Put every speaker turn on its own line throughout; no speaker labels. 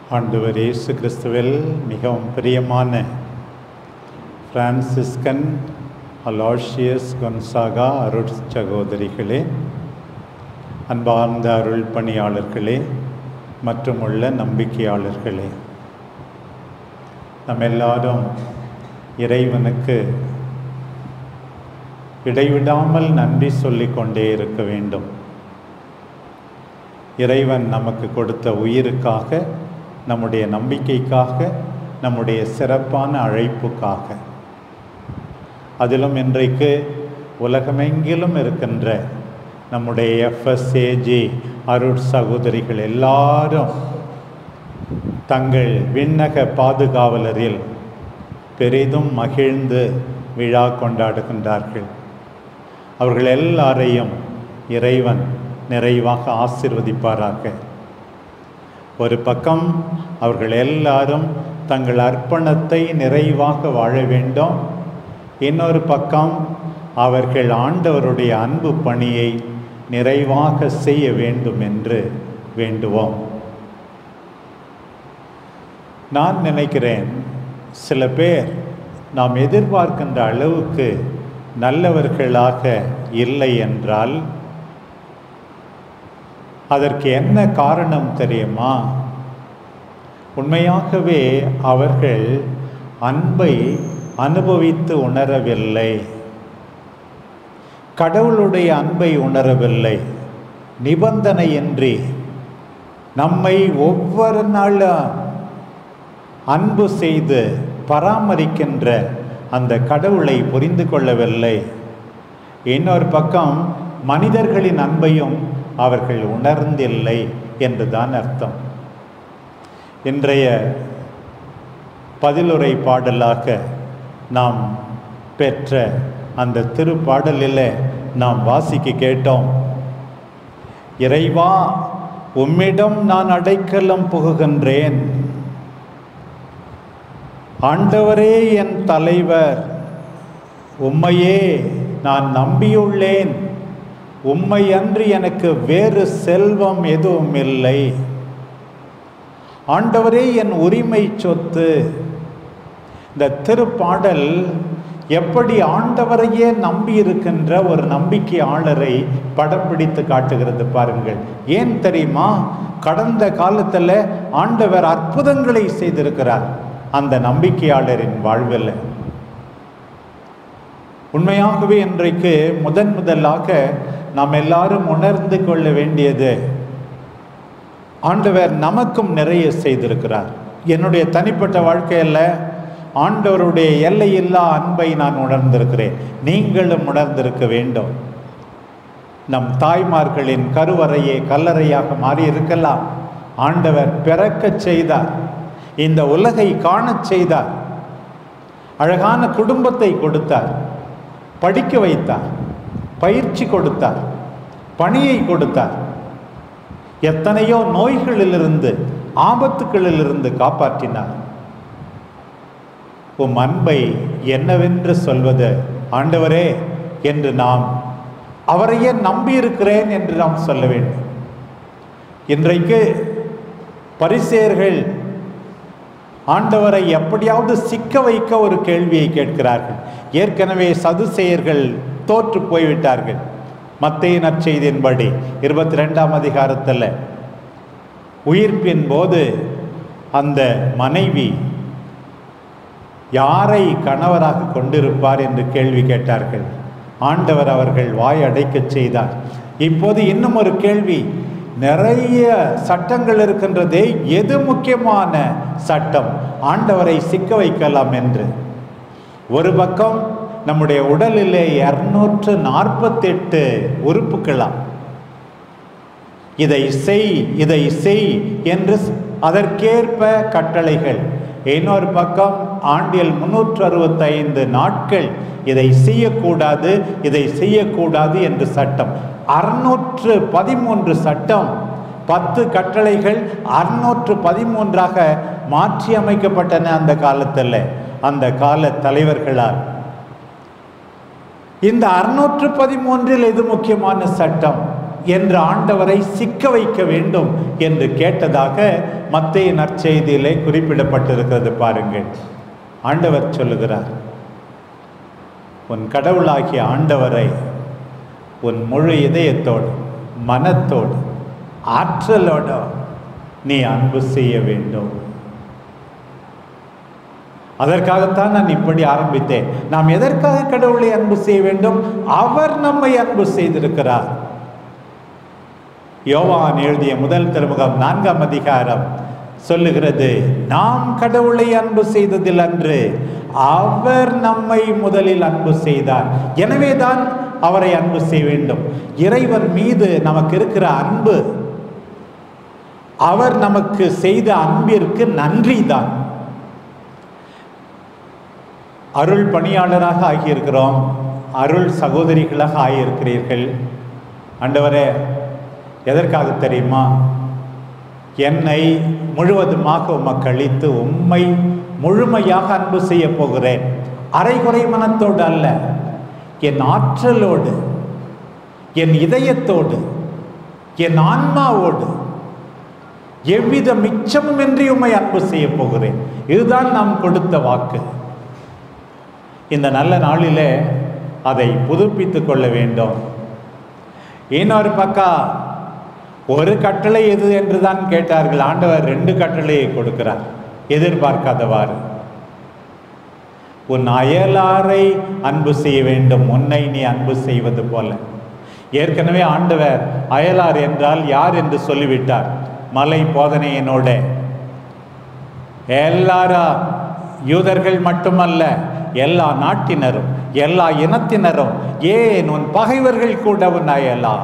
ஆண்டவர் இயேசு கிறிஸ்துவில் மிகவும் பிரியமான பிரான்சிஸ்கன் அலாஷியஸ் கொன்சாகா அருட் சகோதரிகளே அன்பார்ந்த அருள் பணியாளர்களே மற்றும் உள்ள நம்பிக்கையாளர்களே நம்ம எல்லாரும் இறைவனுக்கு இடைவிடாமல் நன்றி சொல்லிக்கொண்டே இருக்க வேண்டும் இறைவன் நமக்கு கொடுத்த உயிருக்காக நம்முடைய நம்பிக்கைக்காக நம்முடைய சிறப்பான அழைப்புக்காக அதிலும் இன்றைக்கு உலகமெங்கிலும் இருக்கின்ற நம்முடைய எஃப்எஸ்ஏஜி அருட் சகோதரிகள் எல்லாரும் தங்கள் விண்ணக பாதுகாவலரில் பெரிதும் மகிழ்ந்து விழா கொண்டாடுகின்றார்கள் அவர்கள் எல்லாரையும் இறைவன் நிறைவாக ஆசிர்வதிப்பாராக ஒரு பக்கம் அவர்கள் எல்லாரும் தங்கள் அர்ப்பணத்தை நிறைவாக வாழ வேண்டும் இன்னொரு பக்கம் அவர்கள் ஆண்டவருடைய அன்பு பணியை நிறைவாக செய்ய வேண்டும் என்று வேண்டுவோம் நான் நினைக்கிறேன் சில பேர் நாம் எதிர்பார்க்கின்ற அளவுக்கு நல்லவர்களாக இல்லை என்றால் அதற்கு என்ன காரணம் தெரியுமா உண்மையாகவே அவர்கள் அன்பை அனுபவித்து உணரவில்லை கடவுளுடைய அன்பை உணரவில்லை நிபந்தனையின்றி நம்மை ஒவ்வொரு நாளும் அன்பு செய்து பராமரிக்கின்ற அந்த கடவுளை புரிந்து கொள்ளவில்லை இன்னொரு பக்கம் மனிதர்களின் அன்பையும் அவர்கள் உணர்ந்தில்லை என்றுதான் அர்த்தம் இன்றைய பதிலுரை பாடலாக நாம் பெற்ற அந்த திருப்பாடலில் நாம் வாசிக்க கேட்டோம் இறைவா உம்மிடம் நான் அடைக்கலம் புகுகின்றேன் ஆண்டவரே என் தலைவர் உம்மையே நான் நம்பியுள்ளேன் உம்மை அன்று எனக்கு வேறு செல்வம் எதுவும் இல்லை ஆண்டவரே என் உரிமை சொத்து இந்த திருப்பாடல் எப்படி ஆண்டவரையே நம்பி இருக்கின்ற ஒரு நம்பிக்கையாளரை படம் பிடித்து காட்டுகிறது பாருங்கள் ஏன் தெரியுமா கடந்த காலத்தில் ஆண்டவர் அற்புதங்களை செய்திருக்கிறார் அந்த நம்பிக்கையாளரின் வாழ்வில் உண்மையாகவே இன்றைக்கு முதன் முதலாக நாம் எல்லாரும் உணர்ந்து கொள்ள வேண்டியது ஆண்டவர் நமக்கும் நிறைய செய்திருக்கிறார் என்னுடைய தனிப்பட்ட வாழ்க்கையில் ஆண்டவருடைய எல்லையில்லா அன்பை நான் உணர்ந்திருக்கிறேன் நீங்களும் உணர்ந்திருக்க வேண்டும் நம் தாய்மார்களின் கருவறையே கல்லறையாக மாறி இருக்கலாம் ஆண்டவர் பிறக்கச் செய்தார் இந்த உலகை காணச் செய்தார் அழகான குடும்பத்தை கொடுத்தார் படிக்க வைத்தார் பயிற்சி கொடுத்தார் பணியை கொடுத்தார் எத்தனையோ நோய்களிலிருந்து ஆபத்துகளிலிருந்து காப்பாற்றினார் உம் அன்பை என்னவென்று சொல்வது ஆண்டவரே என்று நாம் அவரையே நம்பியிருக்கிறேன் என்று நாம் சொல்ல வேண்டும் இன்றைக்கு பரிசேர்கள் ஆண்டவரை எப்படியாவது சிக்க வைக்க ஒரு கேள்வியை கேட்கிறார்கள் ஏற்கனவே சதுசேயர்கள் தோற்று போய்விட்டார்கள் மத்திய நற்செய்தியின்படி இருபத்தி ரெண்டாம் அதிகாரத்தில் உயிர்ப்பின் போது அந்த மனைவி யாரை கணவராக கொண்டிருப்பார் என்று கேள்வி கேட்டார்கள் ஆண்டவர் அவர்கள் வாய் அடைக்கச் செய்தார் இப்போது இன்னும் ஒரு கேள்வி நிறைய சட்டங்கள் இருக்கின்றதே எது முக்கியமான சட்டம் ஆண்டவரை சிக்க வைக்கலாம் என்று ஒரு பக்கம் நம்முடைய உடலிலே இருநூற்று நாற்பத்தெட்டு உறுப்புகளாம் இதை செய் இதை செய் என்று அதற்கேற்ப கட்டளைகள் இன்னொரு பக்கம் ஆண்டில் முன்னூற்று அறுபத்தைந்து நாட்கள் இதை செய்யக்கூடாது இதை செய்யக்கூடாது என்று சட்டம் அறுநூற்று பதிமூன்று சட்டம் பத்து கட்டளைகள் அறுநூற்று பதிமூன்றாக மாற்றி அமைக்கப்பட்டன அந்த காலத்தில் அந்த கால தலைவர்களால் இந்த அறுநூற்று பதிமூன்றில் எது முக்கியமான சட்டம் என்று ஆண்டவரை சிக்க வைக்க வேண்டும் என்று கேட்டதாக மத்திய நற்செய்தியிலே குறிப்பிடப்பட்டிருக்கிறது பாருங்கள் ஆண்டவர் சொல்லுகிறார் உன் கடவுளாகிய ஆண்டவரை உன் முழு இதயத்தோடு மனத்தோடு ஆற்றலோடு நீ அன்பு செய்ய வேண்டும் அதற்காகத்தான் நான் இப்படி ஆரம்பித்தேன் நாம் எதற்காக கடவுளை அன்பு செய்ய வேண்டும் அவர் நம்மை அன்பு செய்திருக்கிறார் யோவான் எழுதிய முதல் திருமுகம் நான்காம் அதிகாரம் சொல்லுகிறது நாம் கடவுளை அன்பு செய்ததில் அன்று அவர் நம்மை முதலில் அன்பு செய்தார் எனவேதான் அவரை அன்பு செய்ய வேண்டும் இறைவன் மீது நமக்கு இருக்கிற அன்பு அவர் நமக்கு செய்த அன்பிற்கு நன்றி தான் அருள் பணியாளராக ஆகியிருக்கிறோம் அருள் சகோதரிகளாக ஆகியிருக்கிறீர்கள் ஆண்டவரே எதற்காக தெரியுமா என்னை முழுவதுமாக உமக்கு அளித்து உம்மை முழுமையாக அன்பு செய்ய போகிறேன் அரைகுறை மனத்தோடு அல்ல என் ஆற்றலோடு என் இதயத்தோடு என் ஆன்மாவோடு எவ்வித மிச்சமுமின்றி உம்மை அன்பு செய்ய போகிறேன் இதுதான் நாம் கொடுத்த வாக்கு இந்த நல்ல நாளிலே அதை புதுப்பித்துக் கொள்ள வேண்டும் இன்னொரு பக்கம் ஒரு கட்டளை எது என்று தான் கேட்டார்கள் ஆண்டவர் ரெண்டு கட்டளையை கொடுக்கிறார் எதிர்பார்க்காதவாறு உன் அயலாரை அன்பு செய்ய வேண்டும் உன்னை நீ அன்பு செய்வது போல ஏற்கனவே ஆண்டவர் அயலார் என்றால் யார் என்று சொல்லிவிட்டார் மலை போதனையினோட எல்லாரா யூதர்கள் மட்டுமல்ல எல்லா நாட்டினரும் எல்லா இனத்தினரும் ஏன் உன் பகைவர்கள் கூட உன் அயலார்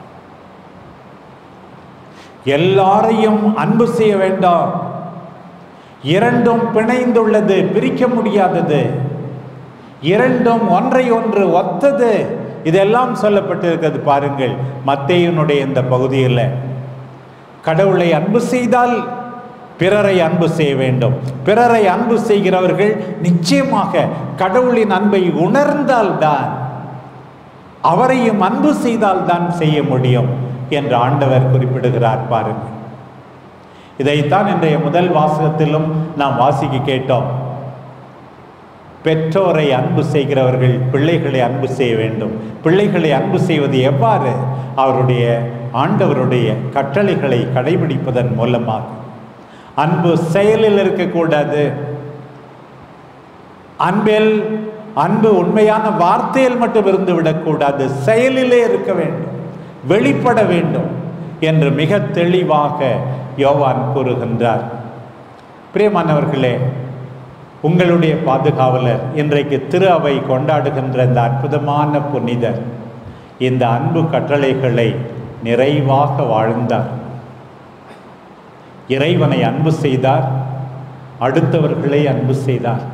எல்லாரையும் அன்பு செய்ய வேண்டாம் இரண்டும் பிணைந்துள்ளது பிரிக்க முடியாதது இரண்டும் ஒன்றை ஒன்று ஒத்தது இதெல்லாம் சொல்லப்பட்டிருக்கிறது பாருங்கள் மத்தேயனுடைய இந்த பகுதியில் கடவுளை அன்பு செய்தால் பிறரை அன்பு செய்ய வேண்டும் பிறரை அன்பு செய்கிறவர்கள் நிச்சயமாக கடவுளின் அன்பை உணர்ந்தால்தான் அவரையும் அன்பு செய்தால்தான் செய்ய முடியும் என்று ஆண்டவர் குறிப்பிடுகிறார் பாருங்கள் இதைத்தான் இன்றைய முதல் வாசகத்திலும் நாம் வாசிக்க கேட்டோம் பெற்றோரை அன்பு செய்கிறவர்கள் பிள்ளைகளை அன்பு செய்ய வேண்டும் பிள்ளைகளை அன்பு செய்வது எவ்வாறு அவருடைய ஆண்டவருடைய கட்டளைகளை கடைபிடிப்பதன் மூலமாக அன்பு செயலில் இருக்கக்கூடாது அன்பில் அன்பு உண்மையான வார்த்தையில் மட்டும் இருந்து விடக்கூடாது செயலிலே இருக்க வேண்டும் வெளிப்பட வேண்டும் என்று மிக தெளிவாக யோவான் கூறுகின்றார் பிரியமானவர்களே உங்களுடைய பாதுகாவலர் இன்றைக்கு திரு அவை கொண்டாடுகின்ற இந்த அற்புதமான புனிதர் இந்த அன்பு கட்டளைகளை நிறைவாக வாழ்ந்தார் இறைவனை அன்பு செய்தார் அடுத்தவர்களை அன்பு செய்தார்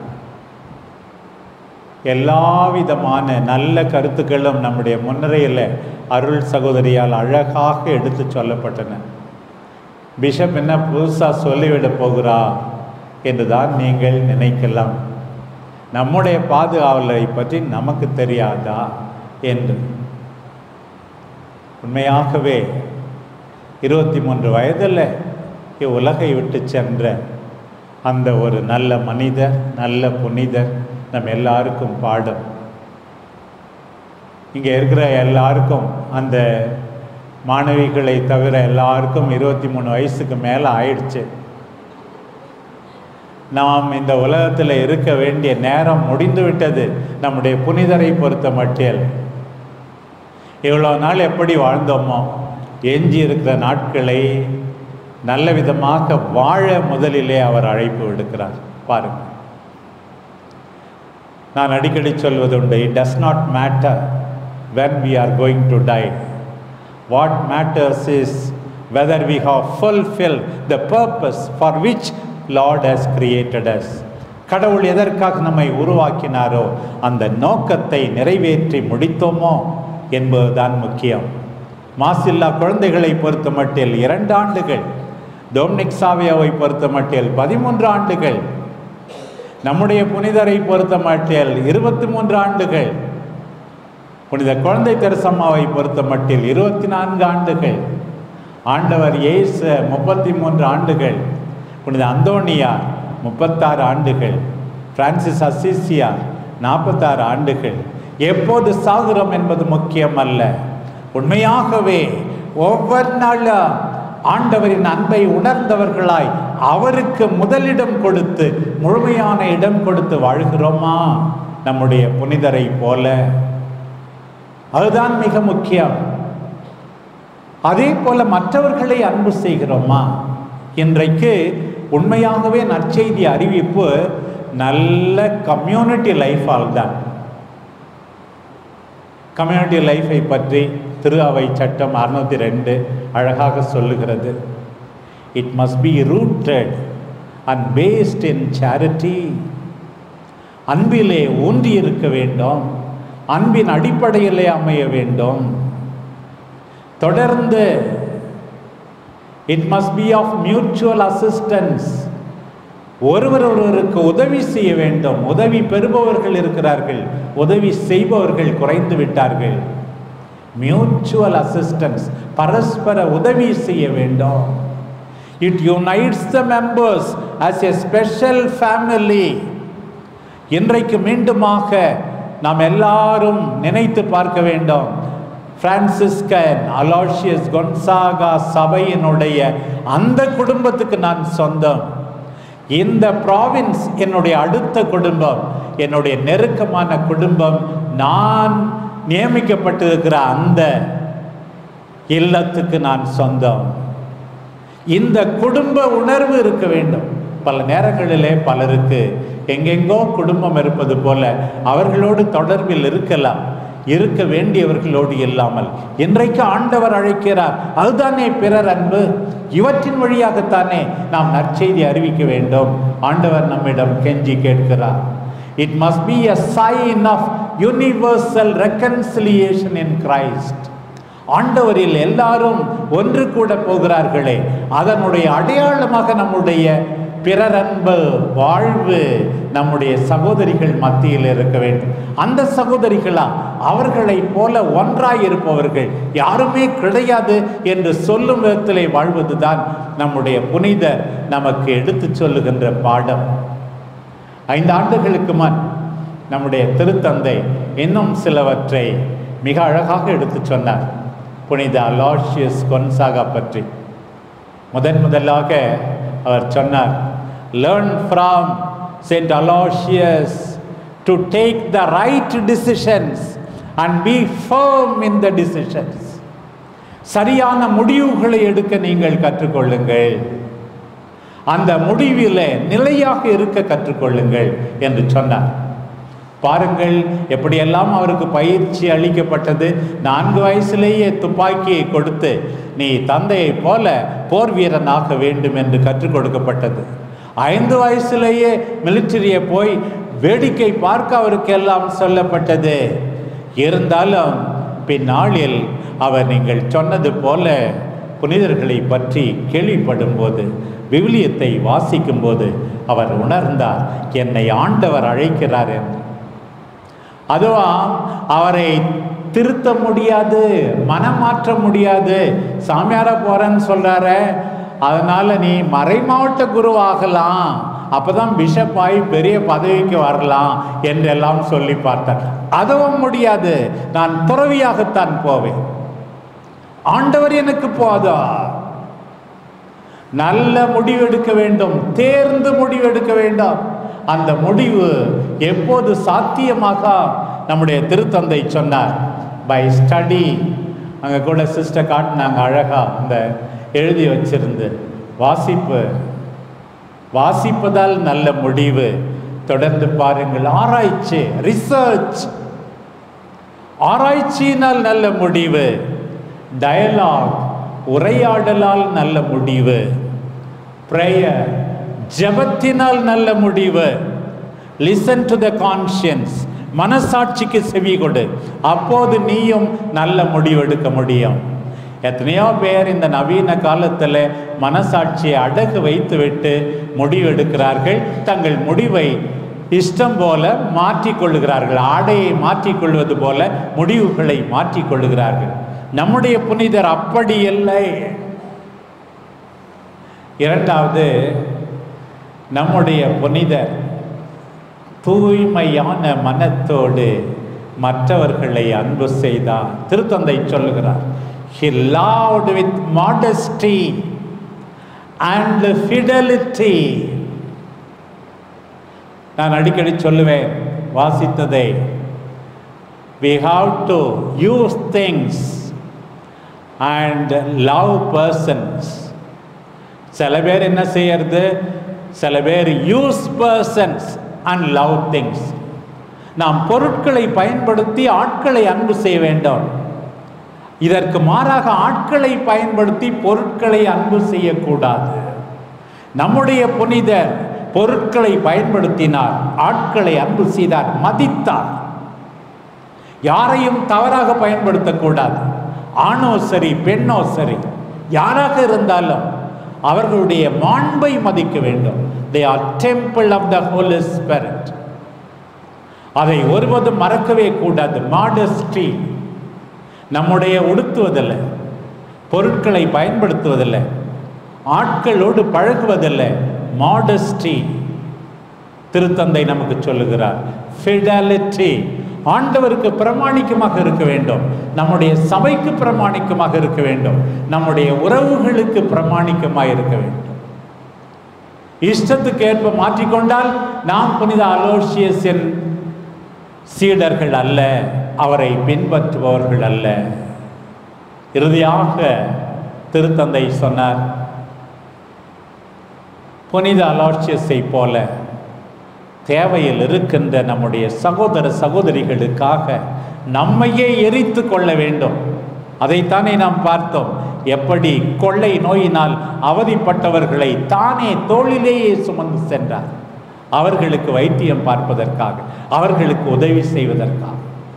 எல்லா விதமான நல்ல கருத்துக்களும் நம்முடைய முன்னுரையில் அருள் சகோதரியால் அழகாக எடுத்து சொல்லப்பட்டன பிஷப் என்ன புதுசாக சொல்லிவிட போகிறா என்று தான் நீங்கள் நினைக்கலாம் நம்முடைய பாதுகாவலரை பற்றி நமக்கு தெரியாதா என்று உண்மையாகவே இருபத்தி மூன்று வயதில் இவ்வுலகை விட்டு சென்ற அந்த ஒரு நல்ல மனிதர் நல்ல புனிதர் நம் எல்லாருக்கும் பாடம் இங்கே இருக்கிற எல்லாருக்கும் அந்த மாணவிகளை தவிர எல்லாருக்கும் இருபத்தி மூணு வயசுக்கு மேலே ஆயிடுச்சு நாம் இந்த உலகத்தில் இருக்க வேண்டிய நேரம் முடிந்து விட்டது நம்முடைய புனிதரை பொறுத்த மட்டில் இவ்வளோ நாள் எப்படி வாழ்ந்தோமோ எஞ்சி இருக்கிற நாட்களை நல்ல விதமாக வாழ முதலிலே அவர் அழைப்பு விடுக்கிறார் பாருங்கள் நான் அடிக்கடி சொல்வது உண்டு it does not matter when we are going to die what matters is whether we have fulfil the purpose for which Lord has created us கடவுள் எதற்காக நம்மை உருவாக்கினாரோ அந்த நோக்கத்தை நிறைவேற்றி முடித்தோமோ என்பதுதான் முக்கியம் மாசில்லா குழந்தைகளை பொறுத்த மட்டில் இரண்டு ஆண்டுகள் டொமினிக் சாவியாவை பொறுத்த மட்டில் பதிமூன்று ஆண்டுகள் நம்முடைய புனிதரை பொறுத்த மட்டில் இருபத்தி மூன்று ஆண்டுகள் புனித குழந்தை தெரசம்மாவை பொறுத்த மட்டில் இருபத்தி நான்கு ஆண்டுகள் ஆண்டவர் இயேசு முப்பத்தி மூன்று ஆண்டுகள் புனித அந்தோனியார் முப்பத்தாறு ஆண்டுகள் பிரான்சிஸ் அசிசியா நாற்பத்தாறு ஆண்டுகள் எப்போது சாகுறோம் என்பது முக்கியம் அல்ல உண்மையாகவே ஒவ்வொரு நாளும் ஆண்டவரின் அன்பை உணர்ந்தவர்களாய் அவருக்கு முதலிடம் கொடுத்து முழுமையான இடம் கொடுத்து வாழ்கிறோமா நம்முடைய புனிதரை போல அதுதான் மிக முக்கியம் அதே போல மற்றவர்களை அன்பு செய்கிறோமா இன்றைக்கு உண்மையாகவே நற்செய்தி அறிவிப்பு நல்ல கம்யூனிட்டி லைஃபால் தான் கம்யூனிட்டி லைஃபை பற்றி திரு அவை சட்டம் அறுநூத்தி ரெண்டு அழகாக சொல்லுகிறது it must be rooted and based in charity அன்பிலே ஊன்றி இருக்க வேண்டும் அன்பின் அடிப்படையிலே அமைய வேண்டும் தொடர்ந்து it must be of mutual assistance ஒருவர் ஒருவருக்கு உதவி செய்ய வேண்டும் உதவி பெறுபவர்கள் இருக்கிறார்கள் உதவி செய்பவர்கள் குறைந்து விட்டார்கள் மியூச்சுவல் அசிஸ்டன்ஸ் பரஸ்பர உதவி செய்ய வேண்டும் it unites the members as a special family இன்றைக்கு மீண்டுமாக நாம் எல்லாரும் நினைத்து பார்க்க வேண்டும் பிரான்சிஸ்கன் அலாஷியஸ் கொன்சாகா சபையினுடைய அந்த குடும்பத்துக்கு நான் சொந்தம் இந்த ப்ராவின்ஸ் என்னுடைய அடுத்த குடும்பம் என்னுடைய நெருக்கமான குடும்பம் நான் நியமிக்கப்பட்டிருக்கிற அந்த இல்லத்துக்கு நான் சொந்தம் இந்த குடும்ப உணர்வு இருக்க வேண்டும் பல நேரங்களிலே பலருக்கு எங்கெங்கோ குடும்பம் இருப்பது போல அவர்களோடு தொடர்பில் இருக்கலாம் இருக்க வேண்டியவர்களோடு இல்லாமல் இன்றைக்கு ஆண்டவர் அழைக்கிறார் அதுதானே பிறர் அன்பு இவற்றின் வழியாகத்தானே நாம் நற்செய்தி அறிவிக்க வேண்டும் ஆண்டவர் நம்மிடம் கெஞ்சி கேட்கிறார் it must be a sign of universal reconciliation in Christ ஆண்டவரில் எல்லாரும் ஒன்று கூட போகிறார்களே அதனுடைய அடையாளமாக நம்முடைய பிறரன்பு வாழ்வு நம்முடைய சகோதரிகள் மத்தியில் இருக்க வேண்டும் அந்த சகோதரிகளா அவர்களைப் போல ஒன்றாய் இருப்பவர்கள் யாருமே கிடையாது என்று சொல்லும் விதத்திலே வாழ்வதுதான் நம்முடைய புனிதர் நமக்கு எடுத்துச் சொல்லுகின்ற பாடம் ஐந்து ஆண்டுகளுக்கு முன் நம்முடைய திருத்தந்தை இன்னும் சிலவற்றை மிக அழகாக எடுத்துச் சொன்னார் புனித அலாஷியஸ் கொன்சாகா பற்றி முதன் முதலாக அவர் சொன்னார் learn from saint Aloysius to take the right decisions and be firm in the decisions சரியான முடிவுகளை எடுக்க நீங்கள் கற்றுக்கொள்ளுங்கள் அந்த முடிவில் நிலையாக இருக்க கற்றுக்கொள்ளுங்கள் என்று சொன்னார் பாருங்கள் எப்படியெல்லாம் அவருக்கு பயிற்சி அளிக்கப்பட்டது நான்கு வயசுலேயே துப்பாக்கியை கொடுத்து நீ தந்தையைப் போல போர் வீரனாக வேண்டும் என்று கற்றுக் கொடுக்கப்பட்டது ஐந்து வயசுலேயே மிலிட்டரியை போய் வேடிக்கை பார்க்க அவருக்கு எல்லாம் சொல்லப்பட்டது இருந்தாலும் பின்னாளில் அவர் நீங்கள் சொன்னது போல புனிதர்களை பற்றி கேள்விப்படும் போது விவிலியத்தை வாசிக்கும் போது அவர் உணர்ந்தார் என்னை ஆண்டவர் அழைக்கிறார் என்று அதுவா அவரை திருத்த முடியாது மனம் மாற்ற முடியாது சாமியார போறேன்னு சொல்றாரு அதனால நீ மறைமாவட்ட குருவாகலாம் அப்பதான் பிஷப் ஆகி பெரிய பதவிக்கு வரலாம் என்றெல்லாம் சொல்லி பார்த்தார் அதுவும் முடியாது நான் துறவியாகத்தான் போவேன் ஆண்டவர் எனக்கு போதா நல்ல முடிவெடுக்க வேண்டும் தேர்ந்து முடிவெடுக்க வேண்டும் அந்த முடிவு எப்போது சாத்தியமாக நம்முடைய திருத்தந்தை சொன்னார் பை ஸ்டடி அங்கே கூட சிஸ்டர் காட்டினாங்க அழகா அந்த எழுதி வச்சிருந்து வாசிப்பு வாசிப்பதால் நல்ல முடிவு தொடர்ந்து பாருங்கள் ஆராய்ச்சி ரிசர்ச் ஆராய்ச்சியினால் நல்ல முடிவு டயலாக் உரையாடலால் நல்ல முடிவு ப்ரேயர் ஜபத்தினால் நல்ல முடிவு லிசன் டு த கான்ஷியன்ஸ் மனசாட்சிக்கு செவி கொடு அப்போது நீயும் நல்ல முடிவெடுக்க முடியும் எத்தனையோ பேர் இந்த நவீன காலத்தில் மனசாட்சியை அடகு வைத்துவிட்டு முடிவெடுக்கிறார்கள் தங்கள் முடிவை இஷ்டம் போல மாற்றிக்கொள்ளுகிறார்கள் ஆடையை மாற்றிக்கொள்வது போல முடிவுகளை மாற்றிக்கொள்ளுகிறார்கள் நம்முடைய புனிதர் அப்படி இல்லை இரண்டாவது நம்முடைய புனிதர் தூய்மையான மனத்தோடு மற்றவர்களை அன்பு செய்தார் திருத்தந்தை சொல்லுகிறார் he loved with modesty and fidelity நான் அடிக்கடி சொல்லுவேன் வாசித்ததை we have to use things and love persons சில பேர் என்ன செய்யறது சில பேர் use persons and love things நாம் பொருட்களை பயன்படுத்தி ஆட்களை அன்பு செய்ய வேண்டும் இதற்கு மாறாக ஆட்களை பயன்படுத்தி பொருட்களை அன்பு செய்யக்கூடாது நம்முடைய புனிதர் பொருட்களை பயன்படுத்தினார் ஆட்களை அன்பு செய்தார் மதித்தார் யாரையும் தவறாக பயன்படுத்தக்கூடாது ஆணோ சரி பெண்ணோ சரி யாராக இருந்தாலும் அவர்களுடைய மாண்பை மதிக்க வேண்டும் they are temple of the Holy Spirit அதை ஒருவதும் மறக்கவே கூடாது மாடஸ்டி நம்முடைய உடுத்துவதில்லை பொருட்களை பயன்படுத்துவதில்லை ஆட்களோடு பழகுவதில்லை மாடஸ்டி திருத்தந்தை நமக்கு சொல்லுகிறார் ஃபிடாலிட்டி ஆண்டவருக்கு பிரமாணிக்கமாக இருக்க வேண்டும் நம்முடைய சபைக்கு பிரமாணிக்கமாக இருக்க வேண்டும் நம்முடைய உறவுகளுக்கு பிரமாணிக்கமாக இருக்க வேண்டும் இஷ்டத்துக்கு ஏற்ப மாற்றிக்கொண்டால் நாம் புனித அலோசியஸின் சீடர்கள் அல்ல அவரை பின்பற்றுபவர்கள் அல்ல இறுதியாக திருத்தந்தை சொன்னார் புனித அலோசியஸை போல தேவையில் இருக்கின்ற நம்முடைய சகோதர சகோதரிகளுக்காக நம்மையே எரித்து கொள்ள வேண்டும் அதைத்தானே நாம் பார்த்தோம் எப்படி கொள்ளை நோயினால் அவதிப்பட்டவர்களை தானே தோளிலேயே சுமந்து சென்றார் அவர்களுக்கு வைத்தியம் பார்ப்பதற்காக அவர்களுக்கு உதவி செய்வதற்காக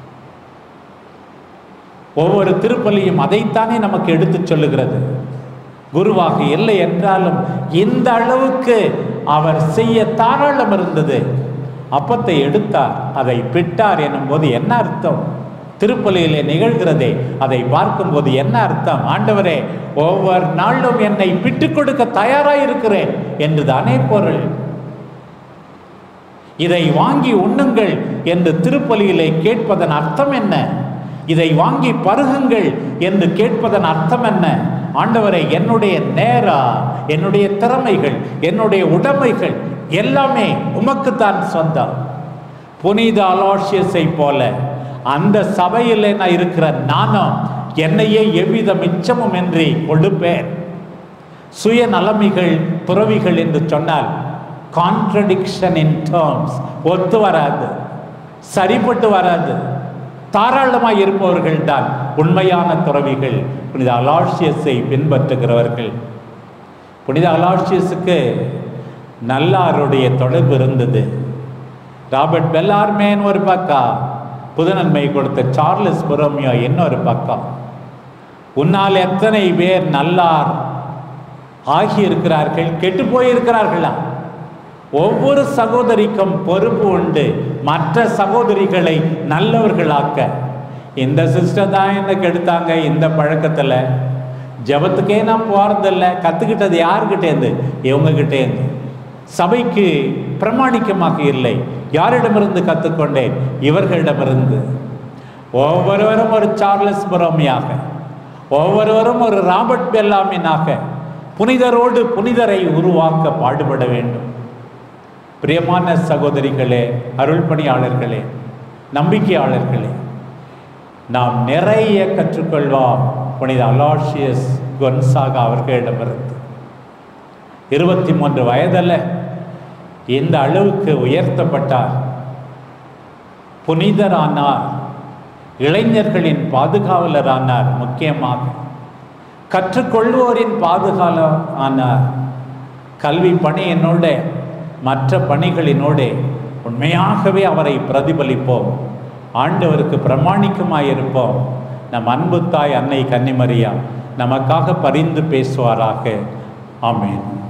ஒவ்வொரு திருப்பலியும் அதைத்தானே நமக்கு எடுத்துச் சொல்லுகிறது குருவாக இல்லை என்றாலும் இந்த அளவுக்கு அவர் செய்ய தாராளம் இருந்தது அப்பத்தை எடுத்தார் அதை பிட்டார் எனும்போது என்ன அர்த்தம் திருப்பலியிலே நிகழ்கிறதே அதை பார்க்கும்போது என்ன அர்த்தம் ஆண்டவரே ஒவ்வொரு நாளும் என்னை பிட்டு கொடுக்க தயாராக இருக்கிறேன் என்று தானே பொருள் இதை வாங்கி உண்ணுங்கள் என்று திருப்பலியிலே கேட்பதன் அர்த்தம் என்ன இதை வாங்கி பருகுங்கள் என்று கேட்பதன் அர்த்தம் என்ன ஆண்டவரை என்னுடைய நேரா என்னுடைய திறமைகள் என்னுடைய உடைமைகள் எல்லாமே உமக்குத்தான் சொந்தம் புனித அலோசியஸை போல அந்த சபையில் நான் இருக்கிற நானும் என்னையே எவ்வித மிச்சமும் இன்றி கொடுப்பேன் சுயநலமிகள் துறவிகள் என்று சொன்னால் கான்ட்ரடிக்ஷன் இன் டேர்ம்ஸ் ஒத்து வராது சரிப்பட்டு வராது தாராளமாக இருப்பவர்கள் தான் உண்மையான துறவிகள் புனித அலாஷியஸை பின்பற்றுகிறவர்கள் புனித அலாஷியஸுக்கு நல்லாருடைய தொடர்பு இருந்தது ராபர்ட் பெல்லார்மேன் ஒரு பக்கம் புதுநன்மை கொடுத்த சார்லஸ் புரோமியோ இன்னொரு பக்கம் உன்னால் எத்தனை பேர் நல்லார் ஆகியிருக்கிறார்கள் கெட்டு போயிருக்கிறார்களா ஒவ்வொரு சகோதரிக்கும் பொறுப்பு உண்டு மற்ற சகோதரிகளை நல்லவர்களாக்க இந்த சிஸ்டர் தான் என்ன கெடுத்தாங்க இந்த பழக்கத்தில் ஜபத்துக்கே நான் போகிறதில்ல கற்றுக்கிட்டது யாருக்கிட்டேருந்து இவங்ககிட்டேருந்து சபைக்கு பிரமாணிக்கமாக இல்லை யாரிடமிருந்து கற்றுக்கொண்டேன் இவர்களிடமிருந்து ஒவ்வொருவரும் ஒரு சார்லஸ் புரோமியாக ஒவ்வொருவரும் ஒரு ராபர்ட் பெல்லாமினாக புனிதரோடு புனிதரை உருவாக்க பாடுபட வேண்டும் பிரியமான சகோதரிகளே அருள் பணியாளர்களே நம்பிக்கையாளர்களே நாம் நிறைய கற்றுக்கொள்வோம் புனித அலாஷியஸ் கொன்சாகா அவர்களிடமிருந்து இருபத்தி மூன்று வயதில் இந்த அளவுக்கு உயர்த்தப்பட்டார் புனிதரானார் இளைஞர்களின் பாதுகாவலரானார் முக்கியமாக கற்றுக்கொள்வோரின் பாதுகாவலர் ஆனார் கல்வி பணியினோட மற்ற பணிகளினோடு உண்மையாகவே அவரை பிரதிபலிப்போம் ஆண்டவருக்கு பிரமாணிக்கமாயிருப்போம் நம் அன்பு தாய் அன்னை கன்னிமரியா நமக்காக பரிந்து பேசுவாராக ஆமென்